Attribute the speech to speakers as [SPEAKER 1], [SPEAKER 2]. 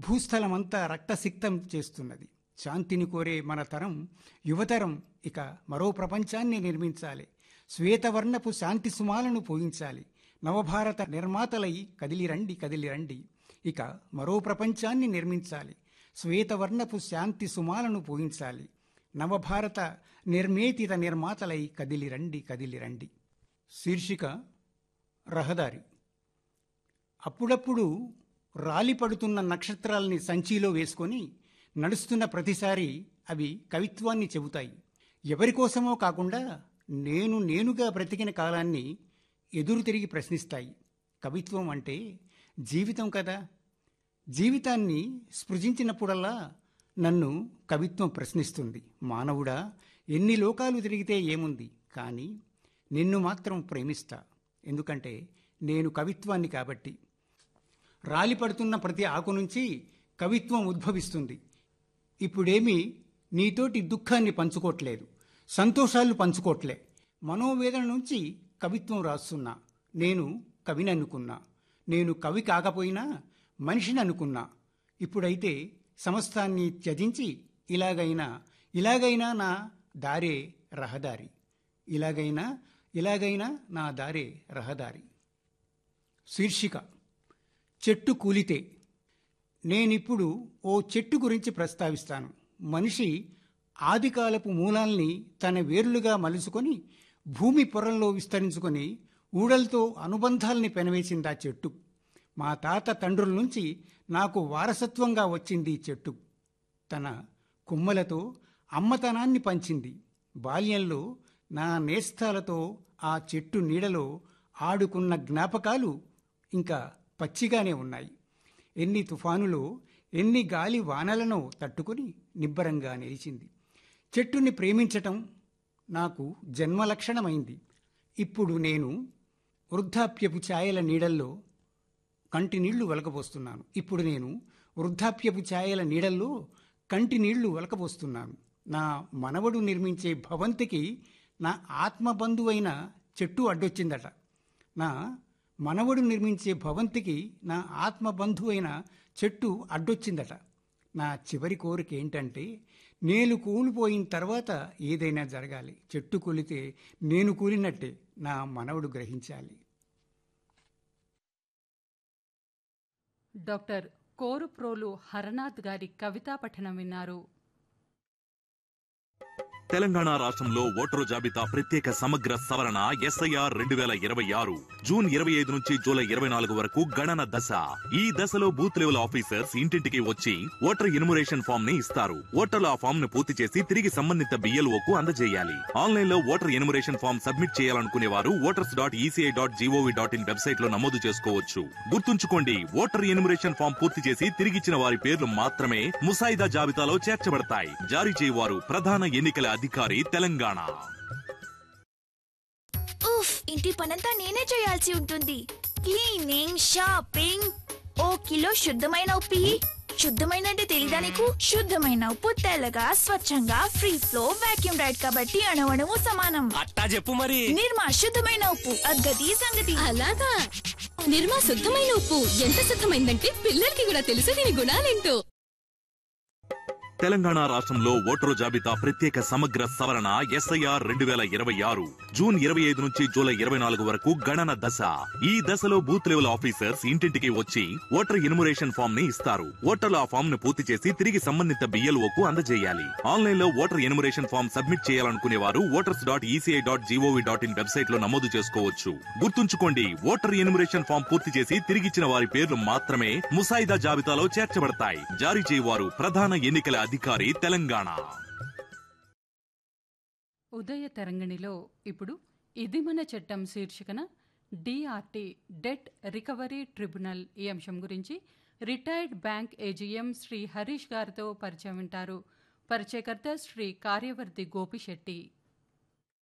[SPEAKER 1] భూస్థలమంతా రక్తసిక్తం చేస్తున్నది శాంతిని కోరే మన తరం యువతరం ఇక మరో ప్రపంచాన్ని నిర్మించాలి శ్వేతవర్ణపు శాంతి సుమాలను పోయించాలి నవభారత నిర్మాతలై కదిలిరండి కదిలిరండి ఇక మరో ప్రపంచాన్ని నిర్మించాలి శ్వేతవర్ణపు శాంతి సుమాలను పోయించాలి నవభారత నిర్మేతిత నిర్మాతలై కదిలిరండి కదిలిరండి శీర్షిక రహదారి అప్పుడప్పుడు రాలిపడుతున్న నక్షత్రాల్ని సంచిలో వేసుకొని నడుస్తున్న ప్రతిసారి అవి కవిత్వాన్ని చెబుతాయి ఎవరికోసమో కాకుండా నేను నేనుగా బ్రతికిన కాలాన్ని ఎదురు తిరిగి ప్రశ్నిస్తాయి కవిత్వం అంటే జీవితం కదా జీవితాన్ని స్పృశించినప్పుడల్లా నన్ను కవిత్వం ప్రశ్నిస్తుంది మానవుడా ఎన్ని లోకాలు తిరిగితే ఏముంది కానీ నిన్ను మాత్రం ప్రేమిస్తా ఎందుకంటే నేను కవిత్వాన్ని కాబట్టి రాలిపడుతున్న ప్రతి ఆకు నుంచి కవిత్వం ఉద్భవిస్తుంది ఇప్పుడేమీ నీతోటి దుఃఖాన్ని పంచుకోవట్లేదు సంతోషాలు పంచుకోవట్లే మనోవేదన నుంచి కవిత్వం రాస్తున్నా నేను కవిని అనుకున్నా నేను కవి కాకపోయినా మనిషిని అనుకున్నా ఇప్పుడైతే సమస్తాన్ని త్యజించి ఇలాగైనా ఇలాగైనా నా దారే రహదారి ఇలాగైనా ఇలాగైనా నా దారే రహదారి శీర్షిక చెట్టు కూలితే నేనిప్పుడు ఓ చెట్టు గురించి ప్రస్తావిస్తాను మనిషి ఆదికాలపు మూలాల్ని తన వేర్లుగా మలుచుకొని భూమి పొరల్లో విస్తరించుకొని ఊడలతో అనుబంధాల్ని పెనవేసింది ఆ చెట్టు మా తాత తండ్రుల నుంచి నాకు వారసత్వంగా వచ్చింది ఈ చెట్టు తన కొమ్మలతో అమ్మతనాన్ని పంచింది బాల్యంలో నా నేస్తాలతో ఆ చెట్టు నీడలో ఆడుకున్న జ్ఞాపకాలు ఇంకా పచ్చిగానే ఉన్నాయి ఎన్ని తుఫానులో ఎన్ని గాలి వానలను తట్టుకుని నిబ్బరంగా నిలిచింది చెట్టుని ప్రేమించటం నాకు జన్మలక్షణమైంది ఇప్పుడు నేను వృద్ధాప్యపు ఛాయల నీడల్లో కంటి నీళ్లు వలకపోస్తున్నాను ఇప్పుడు నేను వృద్ధాప్యపు ఛాయల నీడల్లో కంటి నీళ్లు వలకపోస్తున్నాను నా మనవడు నిర్మించే భవంతికి నా ఆత్మబంధువైన చెట్టు అడ్డొచ్చిందట నా మనవడు నిర్మించే భవంతికి నా ఆత్మబంధువైన చెట్టు అడ్డొచ్చిందట నా చివరి కోరిక ఏంటంటే నేను కూలిపోయిన తర్వాత ఏదైనా జరగాలి చెట్టు కూలితే నేను కూలినట్టే నా మనవడు గ్రహించాలి
[SPEAKER 2] డాక్టర్ కోరుప్రోలు హరనాథ్ గారి కవితా పఠనం విన్నారు
[SPEAKER 3] తెలంగాణ రాష్ట్రంలో ఓటరు జాబితా ప్రత్యేక సమగ్ర సవరణ ఎస్ఐఆర్ రెండు వేల ఇరవై ఆరు జూన్ ఇరవై ఐదు నుంచి జూలై ఇరవై నాలుగు వరకు గణన దశ ఈ దశలో బూత్ లెవెల్ ఆఫీసర్స్ ఇంటింటికి వచ్చి ఓటర్ ఎన్యుమరేషన్ ఫామ్ ని ఇస్తారు ఓటర్లు ఆ ఫామ్ ను పూర్తి చేసి తిరిగి సంబంధిత బిఎల్ఓ కు అందజేయాలి ఆన్లైన్ లో ఓటర్ ఎన్యుమరేషన్ ఫామ్ సబ్మిట్ చేయాలనుకునే వారు voters dot ECI dot GOV dot in website లో నమోదు చేసుకోవచ్చు గుర్తుంచుకోండి ఓటర్ ఎన్యుమరేషన్ ఫామ్ పూర్తి చేసి తిరిగిచ్చిన వారి పేర్లు మాత్రమే ముసాయిదా జాబితాలో చేర్చబడతాయి జారీ చేయవారు ప్రధాన ఎన్నికల అధికారి తెలంగాణ
[SPEAKER 4] ఉఫ్ ఇంటి పనంతా నేనే చేయాల్సి ఉంటుంది క్లీనింగ్ షాపింగ్ ఓ కిలో శుద్ధమైన ఉప్పి శుద్ధమైన అంటే తెలీదా నీకు శుద్ధమైన ఉప్పు తెల్లగా స్వచ్ఛంగా ఫ్రీ ఫ్లో వాక్యూమ్ రైడ్ కాబట్టి అణవణము సమానం
[SPEAKER 5] అట్టా చెప్పు మరి
[SPEAKER 4] నిర్మా శుద్ధమైన ఉప్పు అద్గతి సంగతి
[SPEAKER 6] అలాగా నిర్మా శుద్ధమైన ఉప్పు ఎంత శుద్ధమైందంటే పిల్లలకి కూడా తెలుసు దీని గుణాలేంటో
[SPEAKER 3] తెలంగాణ రాష్ట్రంలో ఓటరు జాబితా ప్రత్యేక సమగ్ర సవరణ ఎస్ఐఆర్ రెండు వేల ఇరవై ఆరు జూన్ ఇరవై ఐదు నుంచి జూలై ఇరవై నాలుగు వరకు గణన దశ ఈ దశలో బూత్ లెవెల్ ఆఫీసర్స్ ఇంటింటికి వచ్చి ఓటర్ ఎన్యుమరేషన్ ఫామ్ ని ఇస్తారు ఓటర్లు ఆ ఫామ్ ను పూర్తి చేసి తిరిగి సంబంధిత బిఎల్ఓ కు అందజేయాలి ఆన్లైన్ లో ఓటర్ ఎన్యుమరేషన్ ఫామ్ సబ్మిట్ చేయాలనుకునే వారు voters dot ECI dot GOV dot in website లో నమోదు చేసుకోవచ్చు గుర్తుంచుకోండి ఓటర్ ఎన్యుమరేషన్ ఫామ్ పూర్తి చేసి తిరిగిచ్చిన వారి పేర్లు మాత్రమే ముసాయిదా జాబితాలో చేర్చబడతాయి జారీ చేయవారు ప్రధాన ఎన్నికల అధికారి తెలంగాణ
[SPEAKER 2] ఉదయ తరంగిణిలో ఇప్పుడు ఇది మన చట్టం శీర్షికన డిఆర్టీ డెట్ రికవరీ ట్రిబ్యునల్ ఈ అంశం గురించి retired bank AGM Shri Harish గారితో పరిచయం వింటారు పరిచయకర్త శ్రీ కార్యవర్తి గోపిశెట్టి